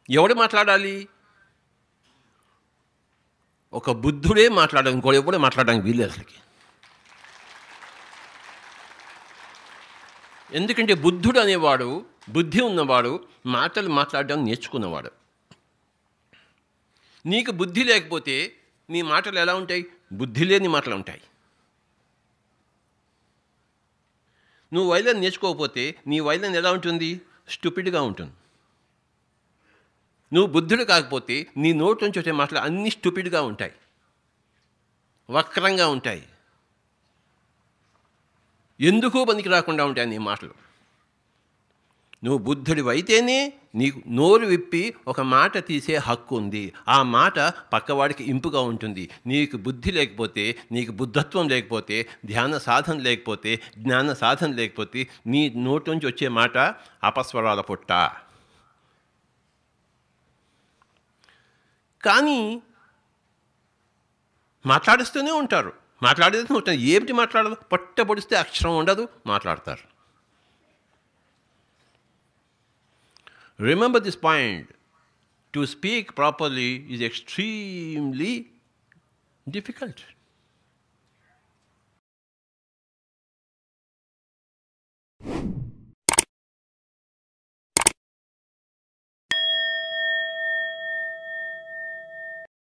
ఎవడు మాట్లాడాలి ఒక బుద్ధుడే మాట్లాడాలి ఇంకోటి ఎప్పుడే మాట్లాడడానికి వీల్లేదు అసలుకి ఎందుకంటే బుద్ధుడు అనేవాడు బుద్ధి ఉన్నవాడు మాటలు మాట్లాడడం నేర్చుకున్నవాడు నీకు బుద్ధి లేకపోతే నీ మాటలు ఎలా ఉంటాయి బుద్ధి లేని మాటలు ఉంటాయి నువ్వు వైలన్ నేర్చుకోకపోతే నీ వైలన్ ఎలా ఉంటుంది స్టూపిడ్గా ఉంటుంది నువ్వు బుద్ధుడు కాకపోతే నీ నోటి నుంచి వచ్చే మాటలు అన్నీ స్టూపిడ్గా ఉంటాయి వక్రంగా ఉంటాయి ఎందుకు పనికి రాకుండా ఉంటాయి నీ మాటలు నువ్వు బుద్ధుడివి అయితేనే నీకు నోరు విప్పి ఒక మాట తీసే హక్కు ఉంది ఆ మాట పక్కవాడికి ఇంపుగా ఉంటుంది నీకు బుద్ధి లేకపోతే నీకు బుద్ధత్వం లేకపోతే ధ్యాన సాధన లేకపోతే జ్ఞాన సాధన లేకపోతే నీ నోటి నుంచి వచ్చే మాట అపస్వరాల పుట్ట కానీ మాట్లాడిస్తూనే ఉంటారు మాట్లాడేస్తూనే ఉంటారు ఏమిటి మాట్లాడదు పొట్ట పొడిస్తే అక్షరం ఉండదు మాట్లాడతారు Remember this point. To speak properly is extremely difficult.